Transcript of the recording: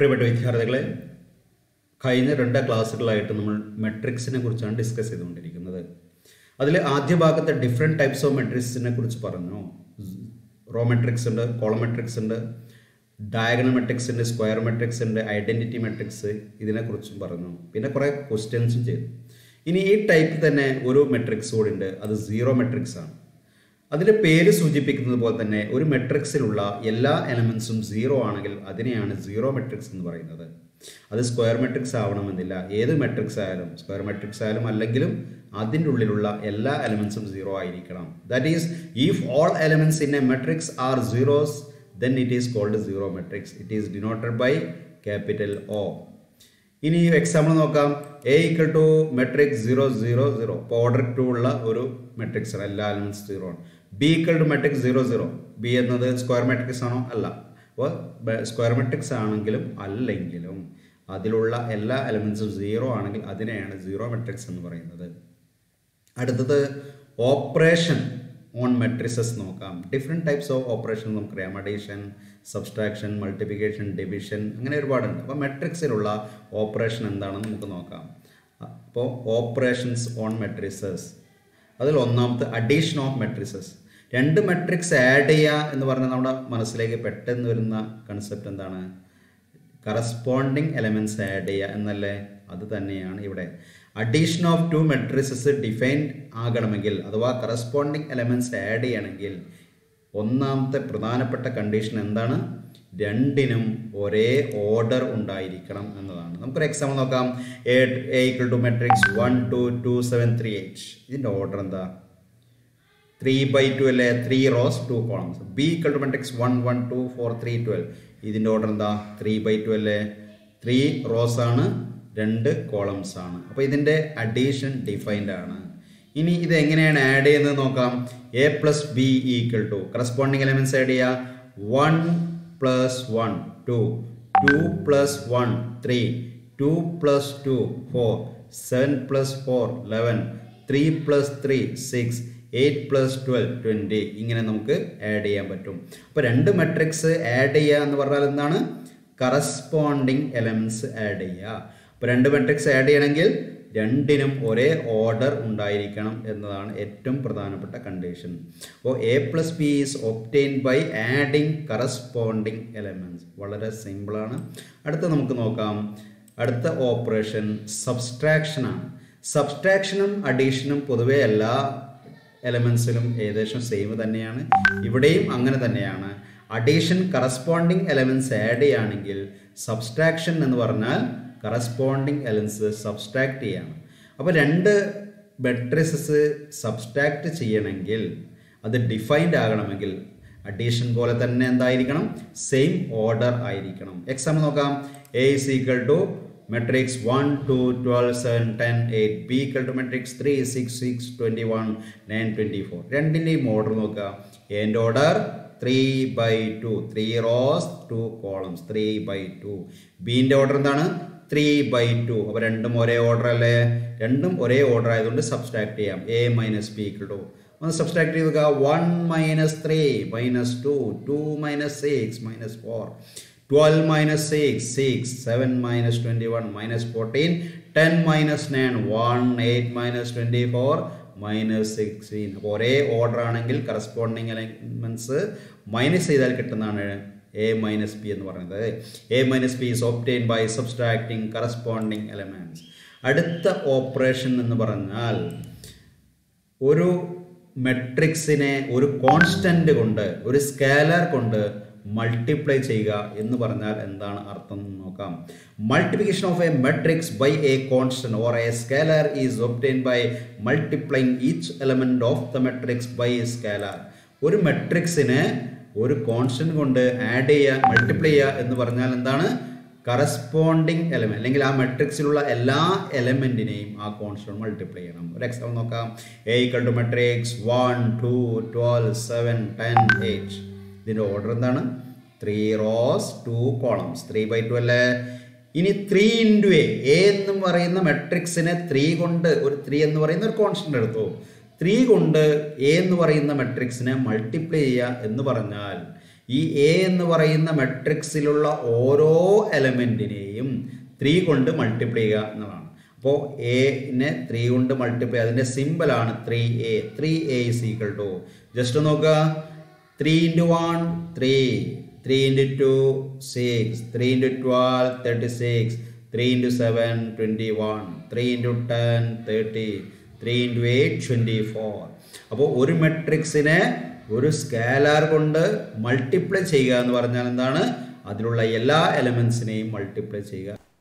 പ്രിയപ്പെട്ട വിദ്യാർത്ഥികളെ കഴിഞ്ഞ രണ്ട് ക്ലാസ്സുകളായിട്ട് നമ്മൾ മെട്രിക്സിനെ കുറിച്ചാണ് ഡിസ്കസ് ചെയ്തുകൊണ്ടിരിക്കുന്നത് അതിൽ ആദ്യ ഭാഗത്തെ ഡിഫറെൻറ്റ് ടൈപ്സ് ഓഫ് മെട്രിക്സിനെ കുറിച്ച് പറഞ്ഞു റോ മെട്രിക്സ് ഉണ്ട് കോളം മെട്രിക്സ് ഉണ്ട് ഡയഗണൽ മെട്രിക്സ് ഉണ്ട് സ്ക്വയർ മെട്രിക്സ് ഉണ്ട് ഐഡൻറ്റിറ്റി മെട്രിക്സ് ഇതിനെക്കുറിച്ചും പറഞ്ഞു പിന്നെ കുറേ ക്വസ്റ്റ്യൻസും ചെയ്തു ഇനി ഈ ടൈപ്പ് തന്നെ ഒരു മെട്രിക്സ് കൂടി ഉണ്ട് അത് സീറോ മെട്രിക്സ് ആണ് അതിൻ്റെ പേര് സൂചിപ്പിക്കുന്നത് പോലെ തന്നെ ഒരു മെട്രിക്സിലുള്ള എല്ലാ എലമെൻസും സീറോ ആണെങ്കിൽ അതിനെയാണ് സീറോ മെട്രിക്സ് എന്ന് പറയുന്നത് അത് സ്ക്വയർ മെട്രിക്സ് ആവണമെന്നില്ല ഏത് മെട്രിക്സ് ആയാലും സ്ക്വയർ മെട്രിക്സ് ആയാലും അല്ലെങ്കിലും അതിൻ്റെ ഉള്ളിലുള്ള എല്ലാ എലമെൻസും സീറോ ആയിരിക്കണം that is if all elements in a matrix are zeros then it is called zero matrix it is denoted by capital O ഇനി എക്സാമ്പിൾ നോക്കാം A equal to matrix zero zero zero ഇപ്പോൾ order two ഉള്ള ഒരു matrix ആണ് എല്ലാ elements zero ആണ് B equal to matrix zero zero B എന്നത് square matrix ആണോ അല്ല അപ്പോൾ സ്ക്വയർ മെട്രിക്സ് ആണെങ്കിലും അല്ലെങ്കിലും അതിലുള്ള എല്ലാ എലമെൻസും സീറോ ആണെങ്കിൽ അതിനെയാണ് സീറോ മെട്രിക്സ് എന്ന് പറയുന്നത് അടുത്തത് ഓപ്പറേഷൻ ഓൺ മെട്രിസസ് നോക്കാം ഡിഫറെൻറ്റ് ടൈപ്സ് ഓഫ് ഓപ്പറേഷൻ നമുക്കറിയാം അഡീഷൻ സബ്സ്ട്രാക്ഷൻ മൾട്ടിപ്ലിക്കേഷൻ ഡിവിഷൻ അങ്ങനെ ഒരുപാടുണ്ട് അപ്പോൾ മെട്രിക്സിലുള്ള ഓപ്പറേഷൻ എന്താണെന്ന് നമുക്ക് നോക്കാം അപ്പോൾ ഓപ്പറേഷൻസ് ഓൺ മെട്രിസസ് അതിൽ ഒന്നാമത്തെ അഡീഷൻ ഓഫ് മെട്രിസസ് രണ്ട് മെട്രിക്സ് ആഡ് ചെയ്യുക എന്ന് പറഞ്ഞാൽ നമ്മുടെ മനസ്സിലേക്ക് പെട്ടെന്ന് വരുന്ന കൺസെപ്റ്റ് എന്താണ് കറസ്പോണ്ടിങ് എലമെൻറ്റ്സ് ആഡ് ചെയ്യുക എന്നല്ലേ അത് തന്നെയാണ് ഇവിടെ addition of two matrices defined ആകണമെങ്കിൽ അഥവാ കറസ്പോണ്ടിങ് എലമെൻറ്റ്സ് ആഡ് ചെയ്യണമെങ്കിൽ ഒന്നാമത്തെ പ്രധാനപ്പെട്ട കണ്ടീഷൻ എന്താണ് രണ്ടിനും ഒരേ ഓർഡർ ഉണ്ടായിരിക്കണം എന്നതാണ് നമുക്കൊരു എക്സാമ്പിൾ നോക്കാം A equal to matrix one two two seven three eight ഇതിൻ്റെ ഓർഡർ എന്താ ത്രീ ബൈ ടു അല്ലേ three rows two columns B equal to matrix one one two four three twelve ഇതിൻ്റെ ഓർഡർ എന്താ three by two അല്ലേ three rows ആണ് രണ്ട് columns ആണ് അപ്പോൾ ഇതിൻ്റെ അഡീഷൻ ഡിഫൈൻഡ് ആണ് ഇനി ഇത് എങ്ങനെയാണ് ആഡ് ചെയ്യുന്നത് നോക്കാം A plus B equal to corresponding elements add ചെയ്യുക one plus one two two plus one three two plus two four seven plus four eleven three plus three six eight plus twelve twenty ഇങ്ങനെ നമുക്ക് add ചെയ്യാൻ പറ്റും അപ്പോൾ രണ്ട് matrix add ചെയ്യുക എന്ന് പറഞ്ഞാൽ എന്താണ് കറസ്പോണ്ടിങ് എലമെൻറ്റ്സ് ആഡ് ചെയ്യുക അപ്പോൾ രണ്ട് മെട്രിക്സ് ആഡ് ചെയ്യണമെങ്കിൽ രണ്ടിനും ഒരേ ഓർഡർ ഉണ്ടായിരിക്കണം എന്നതാണ് ഏറ്റവും പ്രധാനപ്പെട്ട കണ്ടീഷൻ അപ്പോൾ A plus B is obtained by adding corresponding elements വളരെ സിമ്പിളാണ് അടുത്ത നമുക്ക് നോക്കാം അടുത്ത ഓപ്പറേഷൻ സബ്സ്ട്രാക്ഷനാണ് സബ്സ്ട്രാക്ഷനും അഡീഷനും പൊതുവേ എല്ലാ എലമെൻസിലും ഏകദേശം സെയിം തന്നെയാണ് ഇവിടെയും അങ്ങനെ തന്നെയാണ് അഡീഷൻ കറസ്പോണ്ടിങ് എലമെൻറ്റ്സ് ആഡ് ചെയ്യുകയാണെങ്കിൽ സബ്സ്ട്രാക്ഷൻ എന്ന് പറഞ്ഞാൽ കറസ്പോണ്ടിങ് എലമെൻസ് സബ്സ്ട്രാക്ട് ചെയ്യാണ് അപ്പോൾ രണ്ട് മെട്രിസസ് സബ്സ്ട്രാക്ട് ചെയ്യണമെങ്കിൽ അത് ഡിഫൈൻഡ് ആകണമെങ്കിൽ അഡീഷൻ പോലെ തന്നെ എന്തായിരിക്കണം സെയിം ഓർഡർ ആയിരിക്കണം എക്സാമ്പിൾ നോക്കാം A is equal to matrix one two twelve seven ten eight B equal to matrix three six six twenty one nine twenty four രണ്ടിൻ്റെയും ഓർഡർ നോക്കുക എൻ്റെ order three by two three rows two columns three by two ബീൻ്റെ order എന്താണ് three by two അപ്പോൾ രണ്ടും ഒരേ order അല്ലേ രണ്ടും ഒരേ ഓർഡർ ആയതുകൊണ്ട് സബ്സ്ട്രാക്ട് ചെയ്യാം A minus B equal to ഒന്ന് സബ്സ്ട്രാക്ട് ചെയ്ത് നോക്കുക one minus three minus two two minus six minus four twelve minus six six seven minus twenty one minus fourteen ten minus nine one eight minus twenty four minus sixteen അപ്പോൾ ഒരേ order ആണെങ്കിൽ corresponding elements minus ചെയ്താൽ കിട്ടുന്നതാണ് A minus P എന്ന് പറയുന്നത് A minus P is obtained by subtracting corresponding elements അടുത്ത operation എന്ന് പറഞ്ഞാൽ ഒരു മെട്രിക്സിനെ ഒരു കോൺസ്റ്റന്റ് കൊണ്ട് ഒരു സ്കാലർ കൊണ്ട് മൾട്ടിപ്ലൈ ചെയ്യുക എന്ന് പറഞ്ഞാൽ എന്താണ് അർത്ഥം എന്ന് നോക്കാം multiplication of a matrix by a constant or a scalar is obtained by multiplying each element of the matrix by a scalar ഒരു മെട്രിക്സിനെ ഒരു കോൺസ്റ്റന്റ് കൊണ്ട് ആഡ് ചെയ്യുക മൾട്ടിപ്ലൈ ചെയ്യുക എന്ന് പറഞ്ഞാൽ എന്താണ് കറസ്പോണ്ടിങ് എലമെന്റ് അല്ലെങ്കിൽ ആ മെട്രിക്സിലുള്ള എല്ലാ എലമെന്റിനെയും ആ കോൺസ്റ്റന്റ് മൾട്ടിപ്ലൈ ചെയ്യണം ഒരു എക്സാമ്പിൾ നോക്കാം A equal to matrix one two twelve seven ten eight ഇതിൻ്റെ ഓർഡർ എന്താണ് three rows two columns three by two അല്ലേ ഇനി ത്രീ ഇൻറ്റു എ എ എന്ന് പറയുന്ന മെട്രിക്സിനെ ത്രീ കൊണ്ട് ഒരു ത്രീ എന്ന് പറയുന്ന ഒരു കോൺസ്റ്റന്റ് എടുത്തു ത്രീ കൊണ്ട് എ എന്ന് പറയുന്ന മെട്രിക്സിനെ മൾട്ടിപ്ലൈ ചെയ്യുക എന്ന് പറഞ്ഞാൽ ഈ എ എന്ന് പറയുന്ന മെട്രിക്സിലുള്ള ഓരോ എലമെൻറ്റിനെയും ത്രീ കൊണ്ട് മൾട്ടിപ്ലൈ ചെയ്യുക എന്നുള്ളതാണ് അപ്പോൾ എനെ ത്രീ കൊണ്ട് മൾട്ടിപ്ലൈ അതിൻ്റെ സിമ്പിളാണ് three A three A is equal to just നോക്കുക three into one three three into two six three into twelve thirty six three into seven twenty one three into ten thirty three into eight twenty four അപ്പോൾ ഒരു മെട്രിക്സിനെ ഒരു scalar കൊണ്ട് multiply ചെയ്യുക എന്ന് പറഞ്ഞാൽ എന്താണ് അതിലുള്ള എല്ലാ എലമെൻസിനെയും മൾട്ടിപ്ലൈ ചെയ്യുക